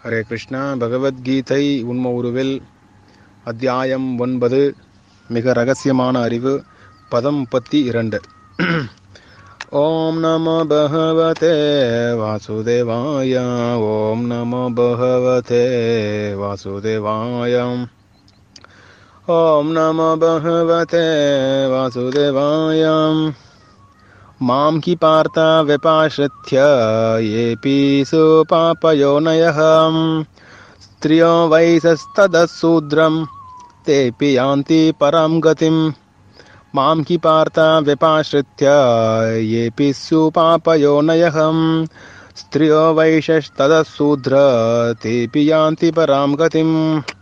ஹரே கிருஷ்ணா பகவத்கீதை உண்ம உருவில் அத்தியாயம் ஒன்பது மிக ரகசியமான அறிவு பதம் முப்பத்தி இரண்டு ஓம் நமோ பகவதே வாசுதேவாய ஓம் நமோ பகவதே வாசுதேவாயம் ஓம் நமோ பகவதே வாசுதேவாயம் मां हि पार्ता व्यपाश्रित्य येऽपि सुपापयोनयः स्त्रियो वैसस्तदः शूद्रं तेऽपि यान्ति परां गतिम् मां हि पार्ता व्यपाश्रित्य येऽपि सुपापयोनयः स्त्रियो वैशस्तदः शूद्र तेऽपि यान्ति परां गतिम्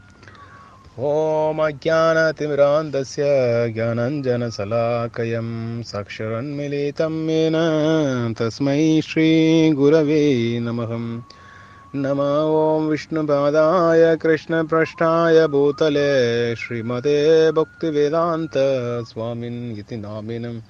ॐ अज्ञानतिमिरान्धस्य ज्ञानञ्जनशलाकयं साक्षरन्मिलितं येन तस्मै श्रीगुरवे नमः नमः ॐ विष्णुपादाय कृष्णपृष्ठाय भूतले श्रीमते भक्तिवेदान्त स्वामिन् इति नामिनम्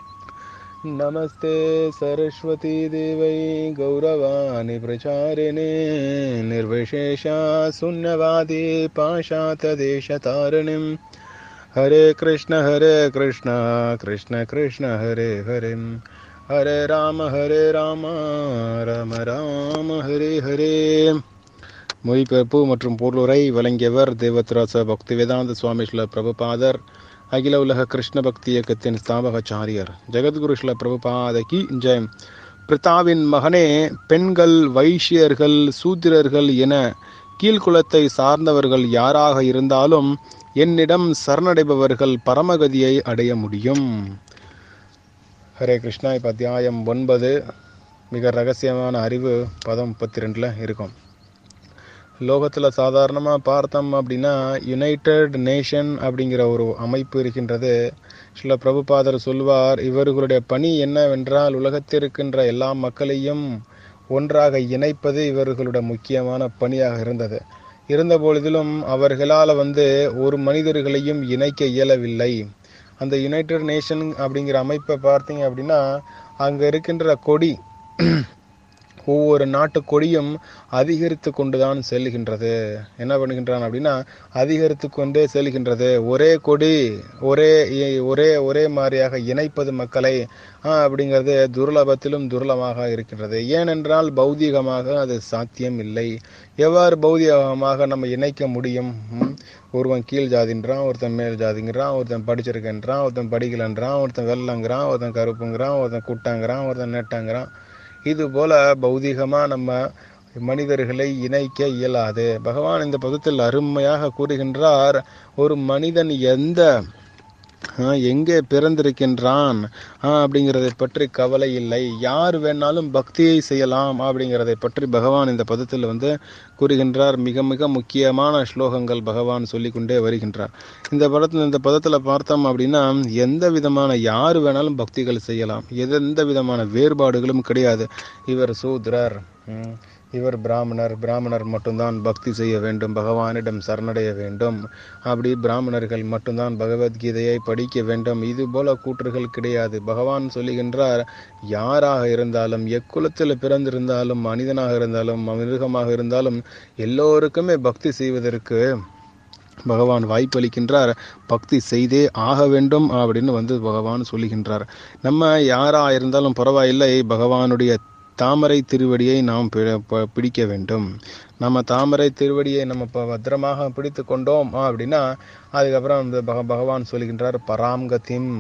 नमस्ते सरस्वती देवै गौरवाणि प्रचारिणे निर्विशेषा शून्यवादी पाशातदेशतारिणीं हरे कृष्ण हरे कृष्ण कृष्ण कृष्ण हरे हरे हरे राम हरे राम ராம ராம ஹரே ஹரே மொழிபெயர்ப்பு மற்றும் பொருளுரை வழங்கியவர் தேவத்ராச பக்தி வேதாந்த சுவாமி ஸ்ல பிரபுபாதர் அகில உலக கிருஷ்ண பக்தி இயக்கத்தின் ஸ்தாபகாச்சாரியர் ஜெகத்குரு ஸ்ல பிரபுபாதகி ஜெயம் பிரித்தாவின் மகனே பெண்கள் வைஷ்யர்கள் சூத்திரர்கள் என கீழ்குலத்தை சார்ந்தவர்கள் யாராக இருந்தாலும் என்னிடம் சரணடைபவர்கள் பரமகதியை அடைய முடியும் ஹரே கிருஷ்ணா இப்போ அத்தியாயம் ஒன்பது மிக ரகசியமான அறிவு பதம் முப்பத்தி ரெண்டில் இருக்கும் லோகத்தில் சாதாரணமாக பார்த்தோம் அப்படின்னா யுனைடெட் நேஷன் அப்படிங்கிற ஒரு அமைப்பு இருக்கின்றது சில பிரபுபாதர் சொல்வார் இவர்களுடைய பணி என்னவென்றால் உலகத்தில் இருக்கின்ற எல்லா மக்களையும் ஒன்றாக இணைப்பது இவர்களுடைய முக்கியமான பணியாக இருந்தது இருந்த பொழுதிலும் அவர்களால் வந்து ஒரு மனிதர்களையும் இணைக்க இயலவில்லை அந்த யுனைடெட் நேஷன் அப்படிங்கிற அமைப்பை பார்த்தீங்க அப்படின்னா அங்கே இருக்கின்ற கொடி ஒவ்வொரு நாட்டு கொடியும் அதிகரித்து கொண்டுதான் செல்கின்றது என்ன பண்ணுகின்றான் அப்படின்னா அதிகரித்து கொண்டே செல்கின்றது ஒரே கொடி ஒரே ஒரே ஒரே மாதிரியாக இணைப்பது மக்களை அப்படிங்கிறது துர்லபத்திலும் துர்லமாக இருக்கின்றது ஏனென்றால் பௌதீகமாக அது சாத்தியம் இல்லை எவ்வாறு பௌதீகமாக நம்ம இணைக்க முடியும் ஒருவன் கீழ் ஜாதின்றான் ஒருத்தன் மேல் ஜாதிங்கிறான் ஒருத்தன் படிச்சிருக்கன்றான் ஒருத்தன் படிக்கலன்றான் ஒருத்தன் வெள்ளங்கிறான் ஒருத்தன் கருப்புங்கிறான் ஒருத்தன் குட்டாங்கிறான் ஒருத்தன் நெட்டாங்கிறான் இது போல பௌதிகமா நம்ம மனிதர்களை இணைக்க இயலாது பகவான் இந்த பதத்தில் அருமையாக கூறுகின்றார் ஒரு மனிதன் எந்த எங்கே பிறந்திருக்கின்றான் அப்படிங்கிறதை பற்றி கவலை இல்லை யார் வேணாலும் பக்தியை செய்யலாம் அப்படிங்கிறதை பற்றி பகவான் இந்த பதத்தில் வந்து கூறுகின்றார் மிக மிக முக்கியமான ஸ்லோகங்கள் பகவான் சொல்லிக்கொண்டே வருகின்றார் இந்த படத்தில் இந்த பதத்தில் பார்த்தோம் அப்படின்னா எந்த விதமான யார் வேணாலும் பக்திகள் செய்யலாம் எந்த விதமான வேறுபாடுகளும் கிடையாது இவர் சூத்ரர் இவர் பிராமணர் பிராமணர் மட்டும்தான் பக்தி செய்ய வேண்டும் பகவானிடம் சரணடைய வேண்டும் அப்படி பிராமணர்கள் மட்டும்தான் பகவத்கீதையை படிக்க வேண்டும் இது போல கூற்றுகள் கிடையாது பகவான் சொல்லுகின்றார் யாராக இருந்தாலும் எக்குலத்தில் பிறந்திருந்தாலும் மனிதனாக இருந்தாலும் மிருகமாக இருந்தாலும் எல்லோருக்குமே பக்தி செய்வதற்கு பகவான் வாய்ப்பளிக்கின்றார் பக்தி செய்தே ஆக வேண்டும் அப்படின்னு வந்து பகவான் சொல்லுகின்றார் நம்ம யாரா இருந்தாலும் பரவாயில்லை பகவானுடைய தாமரை திருவடியை நாம் பிடிக்க வேண்டும் நம்ம தாமரை திருவடியை நம்ம இப்போ பத்திரமாக பிடித்து கொண்டோம் அப்படின்னா அதுக்கப்புறம் அந்த பக பகவான் சொல்கின்றார் பராம்கத்திம்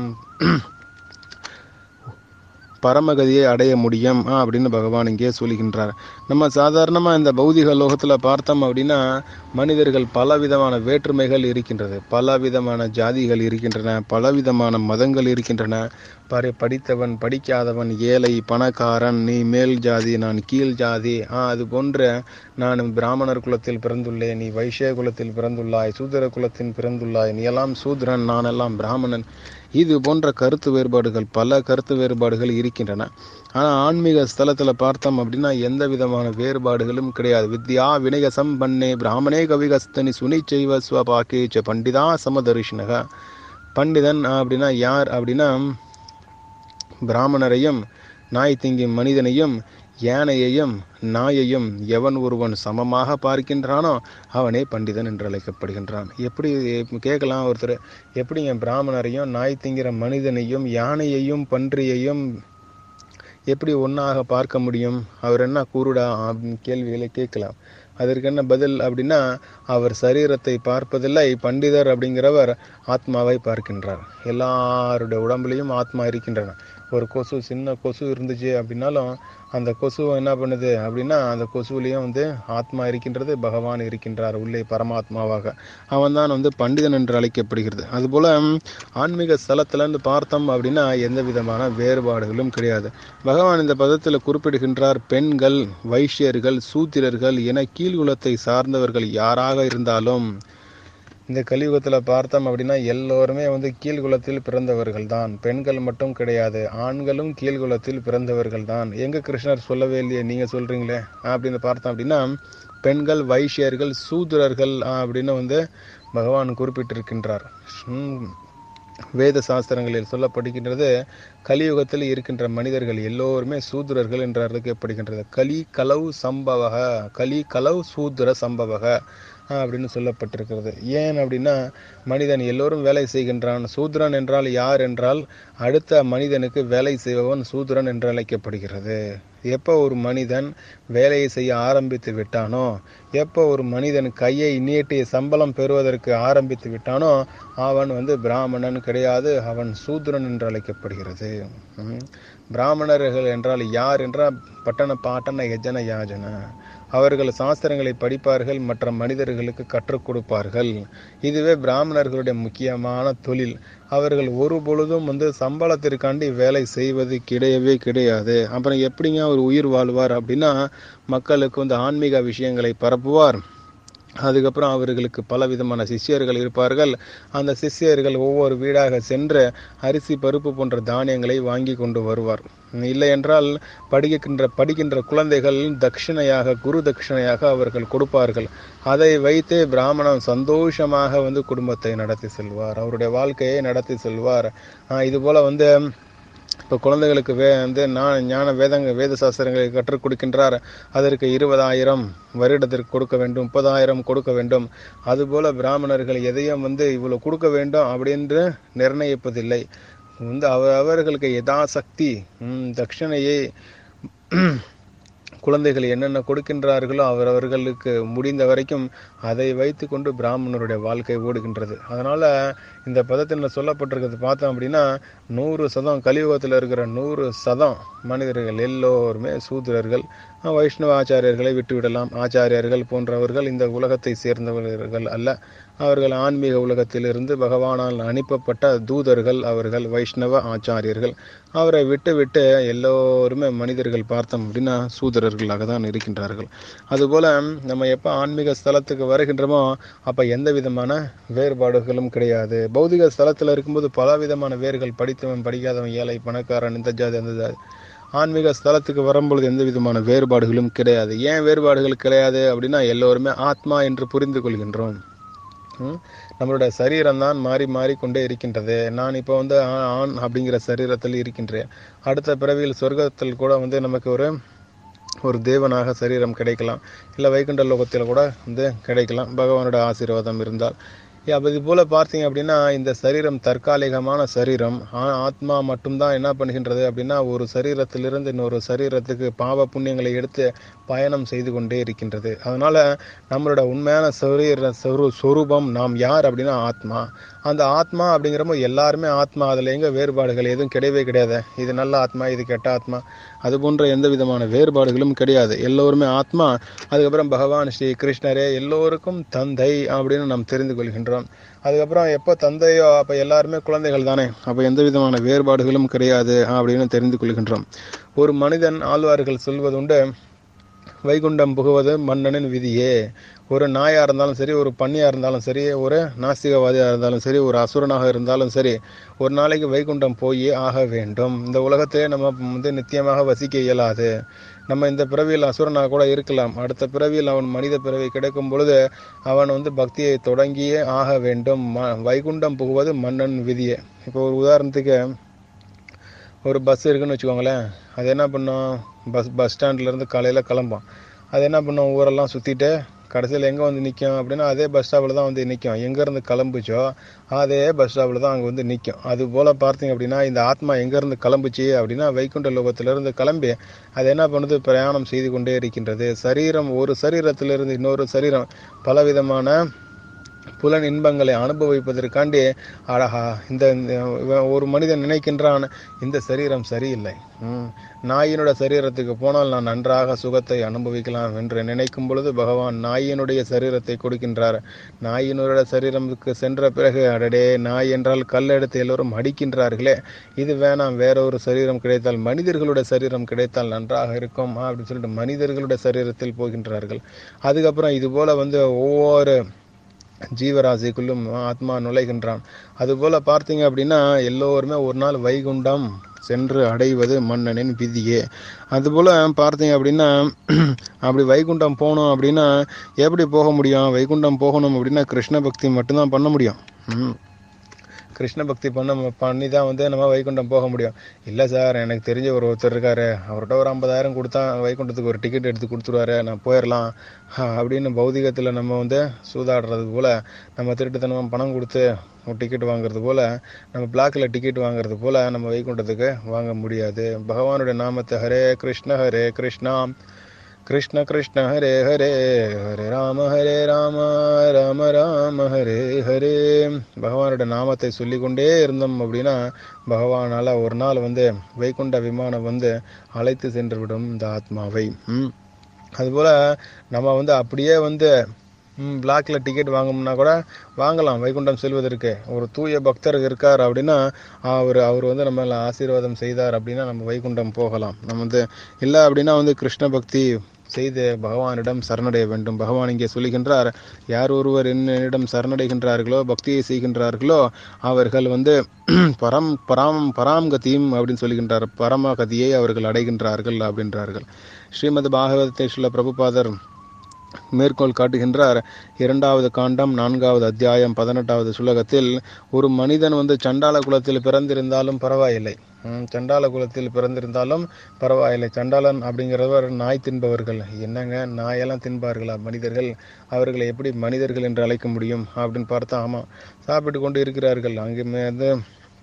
பரமகதியை அடைய முடியும் அப்படின்னு பகவான் இங்கே சொல்கின்றார் நம்ம சாதாரணமாக இந்த பௌதிக லோகத்தில் பார்த்தோம் அப்படின்னா மனிதர்கள் பலவிதமான வேற்றுமைகள் இருக்கின்றது பலவிதமான ஜாதிகள் இருக்கின்றன பலவிதமான மதங்கள் இருக்கின்றன பரி படித்தவன் படிக்காதவன் ஏழை பணக்காரன் நீ மேல் ஜாதி நான் கீழ் ஜாதி ஆ அது போன்ற நான் பிராமணர் குலத்தில் பிறந்துள்ளேன் நீ வைஷ்ய குலத்தில் பிறந்துள்ளாய் சூத்திர குலத்தில் பிறந்துள்ளாய் நீ எல்லாம் சூத்ரன் நான் எல்லாம் பிராமணன் இது போன்ற கருத்து வேறுபாடுகள் பல கருத்து வேறுபாடுகள் இருக்கின்றன ஆனால் ஆன்மீக ஸ்தலத்தில் பார்த்தோம் அப்படின்னா எந்த விதமான வேறுபாடுகளும் கிடையாது வித்யா வினய சம்பன்னே பிராமணே கவிகஸ்தனி சுனி செய்வ ஸ்வபாக்கேச்ச பண்டிதா சமதரிஷ்ணக பண்டிதன் அப்படின்னா யார் அப்படின்னா பிராமணரையும் நாய் திங்கும் மனிதனையும் யானையையும் நாயையும் எவன் ஒருவன் சமமாக பார்க்கின்றானோ அவனே பண்டிதன் என்று அழைக்கப்படுகின்றான் எப்படி கேட்கலாம் ஒருத்தர் எப்படிங்க பிராமணரையும் நாய் திங்கிற மனிதனையும் யானையையும் பன்றியையும் எப்படி ஒன்றாக பார்க்க முடியும் அவர் என்ன கூறுடா அப்படின்னு கேள்விகளை கேட்கலாம் அதற்கு என்ன பதில் அப்படின்னா அவர் சரீரத்தை பார்ப்பதில்லை பண்டிதர் அப்படிங்கிறவர் ஆத்மாவை பார்க்கின்றார் எல்லாருடைய உடம்புலையும் ஆத்மா இருக்கின்றன ஒரு கொசு சின்ன கொசு இருந்துச்சு அப்படின்னாலும் அந்த கொசுவை என்ன பண்ணுது அப்படின்னா அந்த கொசுவிலையும் வந்து ஆத்மா இருக்கின்றது பகவான் இருக்கின்றார் உள்ளே பரமாத்மாவாக அவன் தான் வந்து பண்டிதன் என்று அழைக்கப்படுகிறது அதுபோல ஆன்மீக ஸ்தலத்திலேருந்து பார்த்தோம் அப்படின்னா எந்த விதமான வேறுபாடுகளும் கிடையாது பகவான் இந்த பதத்தில் குறிப்பிடுகின்றார் பெண்கள் வைஷ்யர்கள் சூத்திரர்கள் என கீழ்குலத்தை சார்ந்தவர்கள் யாராக இருந்தாலும் இந்த கலியுகத்தில் பார்த்தோம் அப்படின்னா எல்லோருமே வந்து கீழ்குலத்தில் பிறந்தவர்கள் தான் பெண்கள் மட்டும் கிடையாது ஆண்களும் கீழ்குலத்தில் பிறந்தவர்கள் தான் எங்க கிருஷ்ணர் சொல்லவே இல்லையே நீங்க சொல்றீங்களே அப்படின்னு பார்த்தோம் அப்படின்னா பெண்கள் வைஷ்யர்கள் சூத்திரர்கள் அப்படின்னு வந்து பகவான் குறிப்பிட்டிருக்கின்றார் வேத சாஸ்திரங்களில் சொல்லப்படுகின்றது கலியுகத்தில் இருக்கின்ற மனிதர்கள் எல்லோருமே சூத்திரர்கள் என்று அழைக்கப்படுகின்றது கலி கலவு சம்பவக கலி கலவு சூத்திர சம்பவக அப்படின்னு சொல்லப்பட்டிருக்கிறது ஏன் அப்படின்னா மனிதன் எல்லோரும் வேலை செய்கின்றான் சூத்ரன் என்றால் யார் என்றால் அடுத்த மனிதனுக்கு வேலை செய்பவன் சூத்ரன் என்று அழைக்கப்படுகிறது எப்போ ஒரு மனிதன் வேலையை செய்ய ஆரம்பித்து விட்டானோ எப்போ ஒரு மனிதன் கையை நீட்டி சம்பளம் பெறுவதற்கு ஆரம்பித்து விட்டானோ அவன் வந்து பிராமணன் கிடையாது அவன் சூத்ரன் என்று அழைக்கப்படுகிறது பிராமணர்கள் என்றால் யார் என்றால் பட்டண பாட்டன யஜன யாஜன அவர்கள் சாஸ்திரங்களை படிப்பார்கள் மற்ற மனிதர்களுக்கு கற்றுக் கொடுப்பார்கள் இதுவே பிராமணர்களுடைய முக்கியமான தொழில் அவர்கள் ஒரு பொழுதும் வந்து சம்பளத்திற்காண்டி வேலை செய்வது கிடையவே கிடையாது அப்புறம் எப்படிங்க அவர் உயிர் வாழ்வார் அப்படின்னா மக்களுக்கு வந்து ஆன்மீக விஷயங்களை பரப்புவார் அதுக்கப்புறம் அவர்களுக்கு பல விதமான சிஷ்யர்கள் இருப்பார்கள் அந்த சிஷ்யர்கள் ஒவ்வொரு வீடாக சென்று அரிசி பருப்பு போன்ற தானியங்களை வாங்கி கொண்டு வருவார் இல்லை என்றால் படிக்கின்ற படிக்கின்ற குழந்தைகள் தட்சிணையாக குரு தட்சிணையாக அவர்கள் கொடுப்பார்கள் அதை வைத்து பிராமணன் சந்தோஷமாக வந்து குடும்பத்தை நடத்தி செல்வார் அவருடைய வாழ்க்கையை நடத்தி செல்வார் இது போல வந்து இப்போ குழந்தைகளுக்கு வே வந்து நான் ஞான வேதங்க வேத சாஸ்திரங்களை கற்றுக் கொடுக்கின்றார் அதற்கு இருபதாயிரம் வருடத்திற்கு கொடுக்க வேண்டும் முப்பதாயிரம் கொடுக்க வேண்டும் அதுபோல பிராமணர்கள் எதையும் வந்து இவ்வளவு கொடுக்க வேண்டும் அப்படின்னு நிர்ணயிப்பதில்லை வந்து அவ அவர்களுக்கு யதாசக்தி தட்சிணையை குழந்தைகள் என்னென்ன கொடுக்கின்றார்களோ அவரவர்களுக்கு முடிந்த வரைக்கும் அதை வைத்து கொண்டு பிராமணருடைய வாழ்க்கை ஓடுகின்றது அதனால இந்த பதத்தில் சொல்லப்பட்டிருக்கிறது பார்த்தோம் அப்படின்னா நூறு சதம் கலியுகத்தில் இருக்கிற நூறு சதம் மனிதர்கள் எல்லோருமே சூத்திரர்கள் வைஷ்ணவ ஆச்சாரியர்களை விட்டுவிடலாம் ஆச்சாரியர்கள் போன்றவர்கள் இந்த உலகத்தை சேர்ந்தவர்கள் அல்ல அவர்கள் ஆன்மீக உலகத்திலிருந்து பகவானால் அனுப்பப்பட்ட தூதர்கள் அவர்கள் வைஷ்ணவ ஆச்சாரியர்கள் அவரை விட்டு விட்டு எல்லோருமே மனிதர்கள் பார்த்தோம் அப்படின்னா சூதரர்களாக தான் இருக்கின்றார்கள் அதுபோல நம்ம எப்போ ஆன்மீக ஸ்தலத்துக்கு வருகின்றோமோ அப்போ எந்த விதமான வேறுபாடுகளும் கிடையாது பௌதிக ஸ்தலத்தில் இருக்கும்போது பல விதமான வேர்கள் படித்தவன் படிக்காதவன் ஏழை பணக்காரன் இந்த ஜாதி அந்த ஜாதி ஆன்மீக ஸ்தலத்துக்கு வரும்பொழுது எந்த விதமான வேறுபாடுகளும் கிடையாது ஏன் வேறுபாடுகள் கிடையாது அப்படின்னா எல்லோருமே ஆத்மா என்று புரிந்து கொள்கின்றோம் நம்மளுடைய சரீரம் தான் மாறி மாறி கொண்டே இருக்கின்றது நான் இப்போ வந்து ஆண் அப்படிங்கிற சரீரத்தில் இருக்கின்றேன் அடுத்த பிறவியில் சொர்க்கத்தில் கூட வந்து நமக்கு ஒரு ஒரு தேவனாக சரீரம் கிடைக்கலாம் இல்லை வைகுண்ட லோகத்தில் கூட வந்து கிடைக்கலாம் பகவானோட ஆசீர்வாதம் இருந்தால் அது போல பார்த்தீங்க அப்படின்னா இந்த சரீரம் தற்காலிகமான சரீரம் ஆத்மா மட்டும்தான் என்ன பண்ணுகின்றது அப்படின்னா ஒரு சரீரத்திலிருந்து இன்னொரு சரீரத்துக்கு பாவ புண்ணியங்களை எடுத்து பயணம் செய்து கொண்டே இருக்கின்றது அதனால நம்மளோட உண்மையான சரீர சொரூபம் நாம் யார் அப்படின்னா ஆத்மா அந்த ஆத்மா அப்படிங்கிறப்போ எல்லாருமே ஆத்மா அதில் எங்க வேறுபாடுகள் எதுவும் கிடையவே கிடையாது இது நல்ல ஆத்மா இது கெட்ட ஆத்மா அது போன்ற எந்த விதமான வேறுபாடுகளும் கிடையாது எல்லோருமே ஆத்மா அதுக்கப்புறம் பகவான் ஸ்ரீ கிருஷ்ணரே எல்லோருக்கும் தந்தை அப்படின்னு நாம் தெரிந்து கொள்கின்றோம் அதுக்கப்புறம் எப்போ தந்தையோ அப்போ எல்லாருமே குழந்தைகள் தானே அப்போ எந்த விதமான வேறுபாடுகளும் கிடையாது அப்படின்னு தெரிந்து கொள்கின்றோம் ஒரு மனிதன் ஆழ்வார்கள் சொல்வதுண்டு வைகுண்டம் புகுவது மன்னனின் விதியே ஒரு நாயாக இருந்தாலும் சரி ஒரு பன்னியாக இருந்தாலும் சரி ஒரு நாஸ்திகவாதியாக இருந்தாலும் சரி ஒரு அசுரனாக இருந்தாலும் சரி ஒரு நாளைக்கு வைகுண்டம் போய் ஆக வேண்டும் இந்த உலகத்திலே நம்ம வந்து நித்தியமாக வசிக்க இயலாது நம்ம இந்த பிறவியில் அசுரனாக கூட இருக்கலாம் அடுத்த பிறவியில் அவன் மனித பிறவி கிடைக்கும் பொழுது அவன் வந்து பக்தியை தொடங்கியே ஆக வேண்டும் வைகுண்டம் புகுவது மன்னன் விதியே இப்போ ஒரு உதாரணத்துக்கு ஒரு பஸ் இருக்குன்னு வச்சுக்கோங்களேன் அது என்ன பண்ணும் பஸ் பஸ் ஸ்டாண்ட்லேருந்து காலையில் கிளம்பும் அது என்ன பண்ணும் ஊரெல்லாம் சுற்றிட்டு கடைசியில் எங்கே வந்து நிற்கும் அப்படின்னா அதே பஸ் ஸ்டாப்பில் தான் வந்து நிற்கும் எங்கேருந்து கிளம்புச்சோ அதே பஸ் ஸ்டாப்பில் தான் அங்கே வந்து நிற்கும் அது போல் பார்த்தீங்க அப்படின்னா இந்த ஆத்மா எங்கேருந்து கிளம்புச்சு அப்படின்னா வைகுண்ட லோகத்திலிருந்து கிளம்பி அது என்ன பண்ணுது பிரயாணம் செய்து கொண்டே இருக்கின்றது சரீரம் ஒரு சரீரத்திலிருந்து இன்னொரு சரீரம் பலவிதமான புலன் இன்பங்களை அனுபவிப்பதற்காண்டி அழகா இந்த இந்த இவன் ஒரு மனிதன் நினைக்கின்றான் இந்த சரீரம் சரியில்லை ம், நாயினோட சரீரத்துக்கு போனால் நான் நன்றாக சுகத்தை அனுபவிக்கலாம் என்று நினைக்கும் பொழுது பகவான் நாயினுடைய சரீரத்தை கொடுக்கின்றார் நாயினுடைய சரீரத்துக்கு சென்ற பிறகு அடடே நாய் என்றால் கல் எடுத்து எல்லோரும் அடிக்கின்றார்களே இது வேணாம் வேற ஒரு சரீரம் கிடைத்தால் மனிதர்களுடைய சரீரம் கிடைத்தால் நன்றாக இருக்கும் அப்படின்னு சொல்லிட்டு மனிதர்களுடைய சரீரத்தில் போகின்றார்கள் அதுக்கப்புறம் இது போல வந்து ஒவ்வொரு ஜீவராசிக்குள்ளும் ஆத்மா நுழைகின்றான் அதுபோல பார்த்தீங்க அப்படின்னா எல்லோருமே ஒரு நாள் வைகுண்டம் சென்று அடைவது மன்னனின் விதியே அதுபோல பார்த்தீங்க அப்படின்னா அப்படி வைகுண்டம் போகணும் அப்படின்னா எப்படி போக முடியும் வைகுண்டம் போகணும் அப்படின்னா கிருஷ்ண பக்தி மட்டும்தான் பண்ண முடியும் ம். கிருஷ்ண பக்தி பண்ண பண்ணி தான் வந்து நம்ம வைகுண்டம் போக முடியும் இல்லை சார் எனக்கு தெரிஞ்ச ஒரு ஒருத்தர் இருக்காரு அவர்கிட்ட ஒரு ஐம்பதாயிரம் கொடுத்தா வைகுண்டத்துக்கு ஒரு டிக்கெட் எடுத்து கொடுத்துருவாரு நான் போயிடலாம் ஆஹ், அப்படின்னு பௌதிகத்தில் நம்ம வந்து சூதாடுறது போல நம்ம திருட்டுத்தனமாக பணம் கொடுத்து ஒரு டிக்கெட் வாங்குறது போல நம்ம பிளாக்ல டிக்கெட் வாங்குறது போல நம்ம வைகுண்டத்துக்கு வாங்க முடியாது பகவானுடைய நாமத்தை ஹரே கிருஷ்ண ஹரே கிருஷ்ணா கிருஷ்ண கிருஷ்ண ஹரே ஹரே ஹரே ராம ஹரே ராம ராம ராம ஹரே ஹரே பகவானோட நாமத்தை சொல்லிக்கொண்டே இருந்தோம் அப்படின்னா பகவானால ஒரு நாள் வந்து வைகுண்ட விமானம் வந்து அழைத்து சென்று விடும் இந்த ஆத்மாவை ம். அதுபோல நம்ம வந்து அப்படியே வந்து பிளாக்ல டிக்கெட் வாங்கணும்னா கூட வாங்கலாம் வைகுண்டம் செல்வதற்கு ஒரு தூய பக்தர் இருக்கார் அப்படின்னா அவர் அவர் வந்து நம்ம ஆசீர்வாதம் செய்தார் அப்படின்னா நம்ம வைகுண்டம் போகலாம் நம்ம வந்து இல்லை அப்படின்னா வந்து கிருஷ்ண பக்தி செய்து பகவானிடம் சரணடைய வேண்டும் பகவான் இங்கே சொல்லுகின்றார் யார் ஒருவர் என்னிடம் சரணடைகின்றார்களோ பக்தியை செய்கின்றார்களோ அவர்கள் வந்து பரம் பராம் பராம்கதியும் அப்படின்னு சொல்லுகின்றார் பரமகதியை அவர்கள் அடைகின்றார்கள் அப்படின்றார்கள் ஸ்ரீமத் பாகவதத்தை ஸ்ரீல பிரபுபாதர் மேற்கோள் காட்டுகின்றார் இரண்டாவது காண்டம் நான்காவது அத்தியாயம் பதினெட்டாவது சுலகத்தில் ஒரு மனிதன் வந்து சண்டால குலத்தில் பிறந்திருந்தாலும் பரவாயில்லை ம், சண்டால குலத்தில் பிறந்திருந்தாலும் பரவாயில்லை சண்டாளன் அப்படிங்கிறவர் நாய் தின்பவர்கள் என்னங்க நாயெல்லாம் தின்பார்களா மனிதர்கள் அவர்களை எப்படி மனிதர்கள் என்று அழைக்க முடியும் அப்படின்னு பார்த்தா ஆமாம் சாப்பிட்டு கொண்டு இருக்கிறார்கள் அங்கே வந்து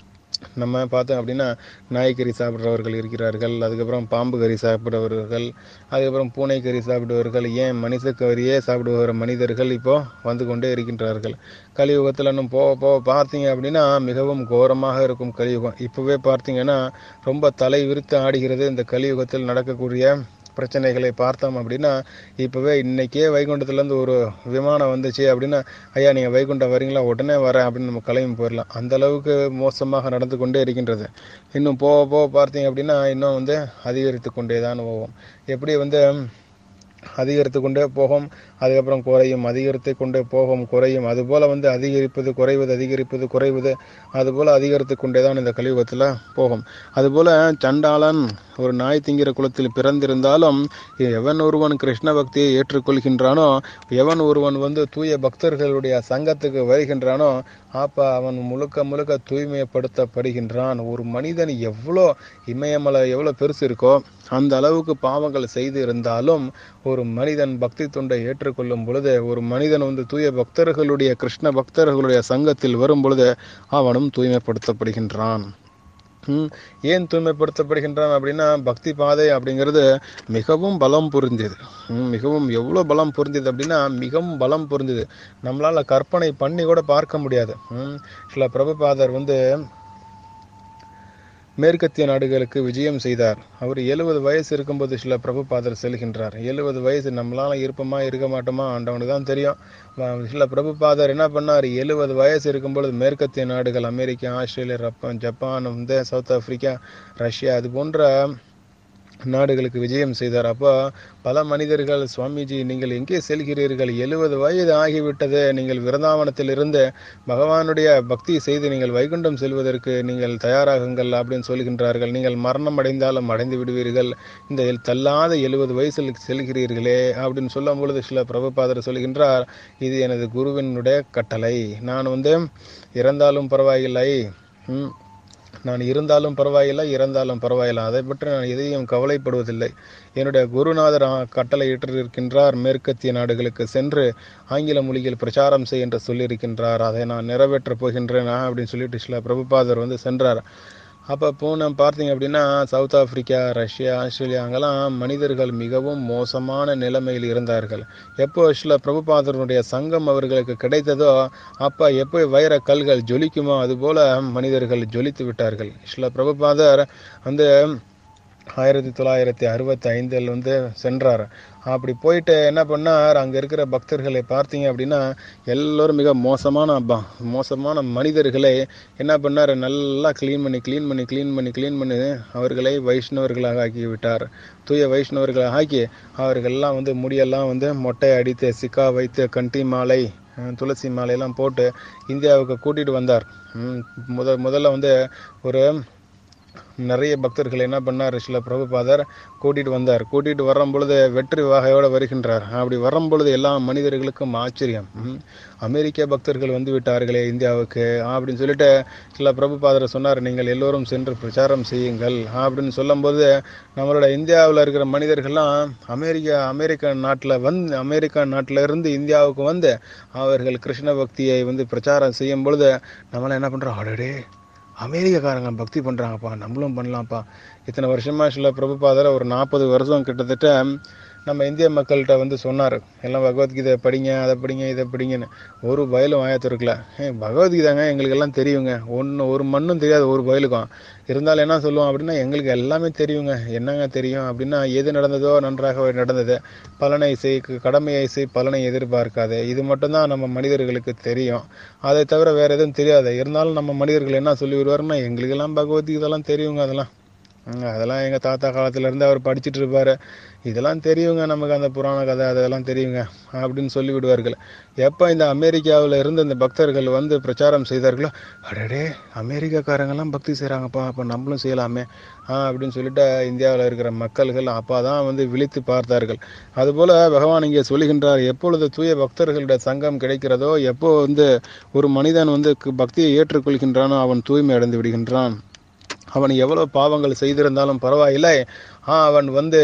நம்ம பார்த்தோம் அப்படின்னா நாய்க்கறி சாப்பிட்றவர்கள் இருக்கிறார்கள் அதுக்கப்புறம் பாம்பு கறி சாப்பிடுறவர்கள் அதுக்கப்புறம் பூனை கறி சாப்பிடுவர்கள் ஏன் மனித கறியே சாப்பிடுகிற மனிதர்கள் இப்போ வந்து கொண்டே இருக்கின்றார்கள் கலியுகத்தில் இன்னும் போக போக பார்த்தீங்க அப்படின்னா மிகவும் கோரமாக இருக்கும் கலியுகம் இப்போவே பார்த்தீங்கன்னா ரொம்ப தலை விரித்து ஆடுகிறது இந்த கலியுகத்தில் நடக்கக்கூடிய பிரச்சனைகளை பார்த்தோம் அப்படின்னா இப்போவே இன்னைக்கே வைகுண்டத்துலேருந்து ஒரு விமானம் வந்துச்சு அப்படின்னா ஐயா நீங்கள் வைகுண்டம் வரீங்களா உடனே வரேன் அப்படின்னு நம்ம கிளம்பி போயிடலாம் அந்த அளவுக்கு மோசமாக நடந்து கொண்டே இருக்கின்றது இன்னும் போக போக பார்த்தீங்க அப்படின்னா இன்னும் வந்து அதிகரித்து கொண்டே தான் போவோம் எப்படி வந்து அதிகரித்து கொண்டே போகும் அதுக்கப்புறம் குறையும் அதிகரித்து கொண்டே போகும் குறையும் அதுபோல வந்து அதிகரிப்பது குறைவது அதிகரிப்பது குறைவது அதுபோல அதிகரித்து கொண்டே தான் இந்த கலியுகத்தில் போகும் அதுபோல சண்டாளன் ஒரு நாய் திங்கிற குலத்தில் பிறந்திருந்தாலும் எவன் ஒருவன் கிருஷ்ண பக்தியை ஏற்றுக்கொள்கின்றானோ எவன் ஒருவன் வந்து தூய பக்தர்களுடைய சங்கத்துக்கு வருகின்றானோ அப்ப அவன் முழுக்க முழுக்க தூய்மைப்படுத்தப்படுகின்றான் ஒரு மனிதன் எவ்வளோ இமயமலை எவ்வளோ பெருசு இருக்கோ அந்த அளவுக்கு பாவங்கள் செய்து இருந்தாலும் ஒரு மனிதன் பக்தி தொண்டை ஏற்றுக்கொள்ளும் பொழுது ஒரு மனிதன் வந்து தூய பக்தர்களுடைய கிருஷ்ண பக்தர்களுடைய சங்கத்தில் வரும் பொழுது அவனும் தூய்மைப்படுத்தப்படுகின்றான் ம், ஏன் தூய்மைப்படுத்தப்படுகின்றான் அப்படின்னா பக்தி பாதை அப்படிங்கிறது மிகவும் பலம் பொருந்தியது ம், மிகவும் எவ்வளோ பலம் பொருந்தியது அப்படின்னா மிகவும் பலம் பொருந்தியது நம்மளால கற்பனை பண்ணி கூட பார்க்க முடியாது ம், சில பிரபுபாதர் வந்து மேற்கத்திய நாடுகளுக்கு விஜயம் செய்தார் அவர் எழுபது வயசு இருக்கும்போது சில பிரபுபாதர் செல்கின்றார் எழுபது வயசு நம்மளால இருப்போமா இருக்க மாட்டோமா ஆண்டவனுக்கு தான் தெரியும் வ- சில பிரபுபாதர் என்ன பண்ணார் எழுபது வயசு இருக்கும்பொழுது மேற்கத்திய நாடுகள் அமெரிக்கா ஆஸ்திரேலியா ரப்பன் ஜப்பான் வந்து சவுத் ஆப்பிரிக்கா ரஷ்யா அது போன்ற நாடுகளுக்கு விஜயம் செய்தார் அப்போ பல மனிதர்கள் சுவாமிஜி நீங்கள் எங்கே செல்கிறீர்கள் எழுபது வயது ஆகிவிட்டது நீங்கள் விருந்தாவனத்தில் இருந்து பகவானுடைய பக்தி செய்து நீங்கள் வைகுண்டம் செல்வதற்கு நீங்கள் தயாராகுங்கள் அப்படின்னு சொல்கின்றார்கள் நீங்கள் மரணம் அடைந்தாலும் அடைந்து விடுவீர்கள் இந்த எல்- தள்ளாத எழுபது வயசில் செல்கிறீர்களே அப்படின்னு சொல்லும் பொழுது சில பிரபுபாதர் சொல்கின்றார் இது எனது குருவினுடைய கட்டளை நான் வந்து இறந்தாலும் பரவாயில்லை ம், நான் இருந்தாலும் பரவாயில்லை இறந்தாலும் பரவாயில்லை அதை பற்றி நான் எதையும் கவலைப்படுவதில்லை என்னுடைய குருநாதர் ஆ, கட்டளையிட்டிருக்கின்றார் மேற்கத்திய நாடுகளுக்கு சென்று ஆங்கில மொழியில் பிரச்சாரம் செய் என்று சொல்லியிருக்கின்றார் அதை நான் நிறைவேற்றப் போகின்றேன் ஆ, அப்படின்னு சொல்லிட்டு சில பிரபுபாதர் வந்து சென்றார் அப்போ போன பார்த்தீங்க அப்படின்னா சவுத் ஆப்பிரிக்கா ரஷ்யா ஆஸ்திரேலியா அங்கெல்லாம் மனிதர்கள் மிகவும் மோசமான நிலைமையில் இருந்தார்கள் எப்போ சில பிரபுபாதருடைய சங்கம் அவர்களுக்கு கிடைத்ததோ அப்போ எப்போ வைர கல்கள் ஜொலிக்குமோ அதுபோல மனிதர்கள் ஜொலித்து விட்டார்கள் சில பிரபுபாதர் வந்து ஆயிரத்தி தொள்ளாயிரத்தி அறுபத்தி ஐந்தில் வந்து சென்றார் அப்படி போயிட்டு என்ன பண்ணார் அங்கே இருக்கிற பக்தர்களை பார்த்தீங்க அப்படின்னா எல்லோரும் மிக மோசமான ப- மோசமான மனிதர்களை என்ன பண்ணார் நல்லா க்ளீன் பண்ணி க்ளீன் பண்ணி க்ளீன் பண்ணி க்ளீன் பண்ணி அவர்களை வைஷ்ணவர்களாக ஆக்கி விட்டார் தூய வைஷ்ணவர்களாக ஆக்கி அவர்கள்லாம் வந்து முடியெல்லாம் வந்து மொட்டை அடித்து சிக்கா வைத்து கண்டி மாலை அஹ், துளசி மாலையெல்லாம் போட்டு இந்தியாவுக்கு கூட்டிட்டு வந்தார் ம், முத முதல்ல வந்து ஒரு நிறைய பக்தர்கள் என்ன பண்ணார் சில பிரபுபாதர் கூட்டிட்டு வந்தார் கூட்டிட்டு வரும் பொழுது வெற்றி வாகையோடு வருகின்றார் அப்படி வரும் பொழுது எல்லா மனிதர்களுக்கும் ஆச்சரியம் ம், அமெரிக்க பக்தர்கள் வந்து விட்டார்களே இந்தியாவுக்கு அப்படின்னு சொல்லிட்டு சில பிரபுபாதர் சொன்னார் நீங்கள் எல்லோரும் சென்று பிரச்சாரம் செய்யுங்கள் அப்படின்னு சொல்லும்போது நம்மளோட இந்தியாவில் இருக்கிற மனிதர்கள்லாம் அமெரிக்கா அமெரிக்க நாட்டில் வந்து அமெரிக்கா நாட்டில் இருந்து இந்தியாவுக்கு வந்து அவர்கள் கிருஷ்ண பக்தியை வந்து பிரச்சாரம் செய்யும் பொழுது நம்மளாம் என்ன பண்ணுறோம் அடடே அமெரிக்காக்காரங்க பக்தி பண்ணுறாங்கப்பா நம்மளும் பண்ணலாம்ப்பா இத்தனை வருஷமா சில பிரபுபாதர் ஒரு நாற்பது வருஷம் கிட்டத்தட்ட நம்ம இந்திய மக்கள்கிட்ட வந்து சொன்னார் எல்லாம் பகவத்கீதை படிங்க அதை படிங்க இதை படிங்கன்னு ஒரு பயலும் வாயத்திருக்கல ஏ பகவத்கீதாங்க எங்களுக்கு எல்லாம் தெரியுங்க ஒன்று ஒரு மண்ணும் தெரியாது ஒரு பயலுக்கும் இருந்தாலும் என்ன சொல்லுவோம் அப்படின்னா எங்களுக்கு எல்லாமே தெரியுங்க என்னங்க தெரியும் அப்படின்னா எது நடந்ததோ நன்றாக நடந்தது பலனை செய் கடமையை செய் பலனை எதிர்பார்க்காது இது மட்டும்தான் நம்ம மனிதர்களுக்கு தெரியும் அதை தவிர வேற எதுவும் தெரியாது இருந்தாலும் நம்ம மனிதர்கள் என்ன சொல்லி வருவாருன்னா எங்களுக்கெல்லாம் பகவத்கீதைலாம் தெரியுங்க அதெல்லாம் ம், அதெல்லாம் எங்க தாத்தா காலத்துல இருந்து அவர் படிச்சிட்டு இருப்பாரு இதெல்லாம் தெரியுங்க நமக்கு அந்த புராண கதை அதெல்லாம் தெரியுங்க அப்படின்னு சொல்லி விடுவார்கள் எப்ப இந்த அமெரிக்காவுல இருந்து இந்த பக்தர்கள் வந்து பிரச்சாரம் செய்தார்களோ அடடே அமெரிக்காக்காரங்கெல்லாம் பக்தி செய்றாங்கப்பா அப்ப நம்மளும் செய்யலாமே ஆ அப்படின்னு சொல்லிட்டு இந்தியாவில் இருக்கிற மக்கள்கள் அப்பதான் வந்து விழித்து பார்த்தார்கள் அதுபோல பகவான் இங்கே சொல்லுகின்றார் எப்பொழுது தூய பக்தர்களுடைய சங்கம் கிடைக்கிறதோ எப்போ வந்து ஒரு மனிதன் வந்து கு- பக்தியை ஏற்றுக்கொள்கின்றானோ அவன் தூய்மை அடைந்து விடுகின்றான் அவன் எவ்வளவு பாவங்கள் செய்திருந்தாலும் பரவாயில்லை ஆ, அவன் வந்து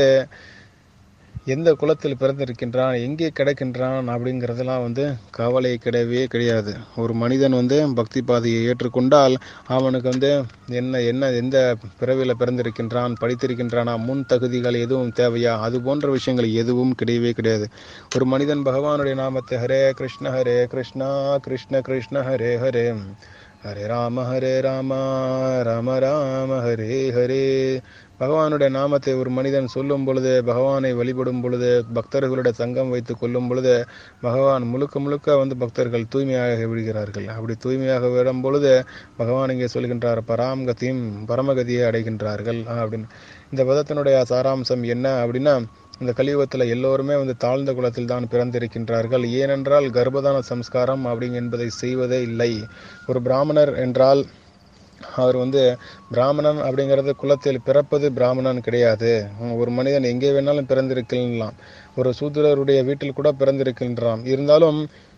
எந்த குலத்தில் பிறந்திருக்கின்றான் எங்கே கிடைக்கின்றான் அப்படிங்கிறதெல்லாம் வந்து கவலை கிடையவே கிடையாது ஒரு மனிதன் வந்து பக்தி பாதையை ஏற்றுக்கொண்டால் அவனுக்கு வந்து என்ன என்ன எந்த பிறவியில் பிறந்திருக்கின்றான் படித்திருக்கின்றானா முன் தகுதிகள் எதுவும் தேவையா அது போன்ற விஷயங்கள் எதுவும் கிடையவே கிடையாது ஒரு மனிதன் பகவானுடைய நாமத்தை ஹரே கிருஷ்ண ஹரே கிருஷ்ணா கிருஷ்ண கிருஷ்ண ஹரே ஹரே ஹரே ராம ஹரே ராம ராம ராம ஹரே ஹரே பகவானுடைய நாமத்தை ஒரு மனிதன் சொல்லும் பொழுது பகவானை வழிபடும் பொழுது பக்தர்களுடைய சங்கம் வைத்து கொள்ளும் பொழுது பகவான் முழுக்க முழுக்க வந்து பக்தர்கள் தூய்மையாக விடுகிறார்கள் அப்படி தூய்மையாக விடும் பொழுது பகவான் இங்கே சொல்கின்றார் பராம் கதியும் பரமகதியை அடைகின்றார்கள் அப்படின்னு இந்த பதத்தினுடைய சாராம்சம் என்ன அப்படின்னா இந்த கலியுகத்தில் எல்லோருமே வந்து தாழ்ந்த குலத்தில் தான் பிறந்திருக்கின்றார்கள் ஏனென்றால் கர்ப்பதான சம்ஸ்காரம் அப்படிங்க என்பதை செய்வதே இல்லை ஒரு பிராமணர் என்றால் அவர் வந்து பிராமணன் அப்படிங்கிறது குலத்தில் பிறப்பது பிராமணன் கிடையாது ஒரு மனிதன் எங்கே வேணாலும் பிறந்திருக்கலாம் ஒரு சூத்திரருடைய வீட்டில் கூட பிறந்திருக்கின்றான் இருந்தாலும்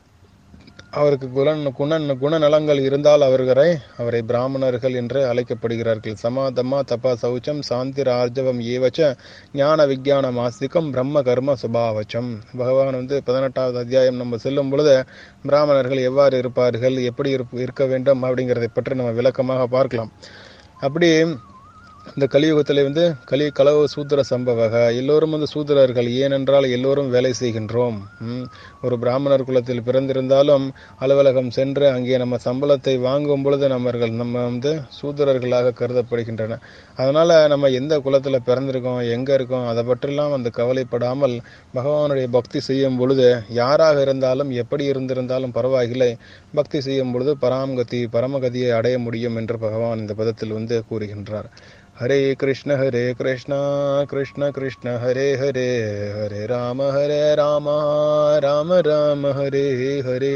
அவருக்கு குணன் குணன் குணநலங்கள் இருந்தால் அவர்களை அவரை பிராமணர்கள் என்று அழைக்கப்படுகிறார்கள் சமாதமா தபா சௌச்சம் சாந்தி ராஜவம் ஏவச்ச ஞான விஞ்ஞானம் ஆஸ்திகம் பிரம்ம கர்ம சுபாவச்சம் பகவான் வந்து பதினெட்டாவது அத்தியாயம் நம்ம செல்லும் பொழுது பிராமணர்கள் எவ்வாறு இருப்பார்கள் எப்படி இருப்ப- இருக்க வேண்டும் அப்படிங்கிறதை பற்றி நம்ம விளக்கமாக பார்க்கலாம் அப்படி இந்த கலியுகத்தில் வந்து கலி கலவு சூத்திர சம்பவக எல்லோரும் வந்து சூத்திரர்கள் ஏனென்றால் எல்லோரும் வேலை செய்கின்றோம் ம். ஒரு பிராமணர் குலத்தில் பிறந்திருந்தாலும் அலுவலகம் சென்று அங்கே நம்ம சம்பளத்தை வாங்கும் பொழுது நம்மர்கள் நம்ம வந்து சூத்திரர்களாக கருதப்படுகின்றன அதனால நம்ம எந்த குலத்தில் பிறந்திருக்கோம் எங்க இருக்கோம் அதை பற்றிலாம் அந்த கவலைப்படாமல் பகவானுடைய பக்தி செய்யும் பொழுது யாராக இருந்தாலும் எப்படி இருந்திருந்தாலும் பரவாயில்லை பக்தி செய்யும் பொழுது பராமகதி பரமகதியை அடைய முடியும் என்று பகவான் இந்த பதத்தில் வந்து கூறுகின்றார் ஹரே கிருஷ்ண ஹரே கிருஷ்ணா கிருஷ்ண கிருஷ்ண ஹரே ஹரே ஹரே ராம ஹரே ராம ராம ராம ஹரே ஹரே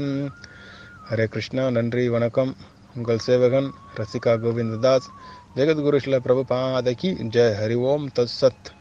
ஹரே கிருஷ்ணா நன்றி வணக்கம் உங்கள் சேவகன் ரசிகா கோவிந்ததாஸ் ஜெகத்குரு ஸ்ல பிரபுபாதகி ஜெய் ஹரி ஓம் தத் சத்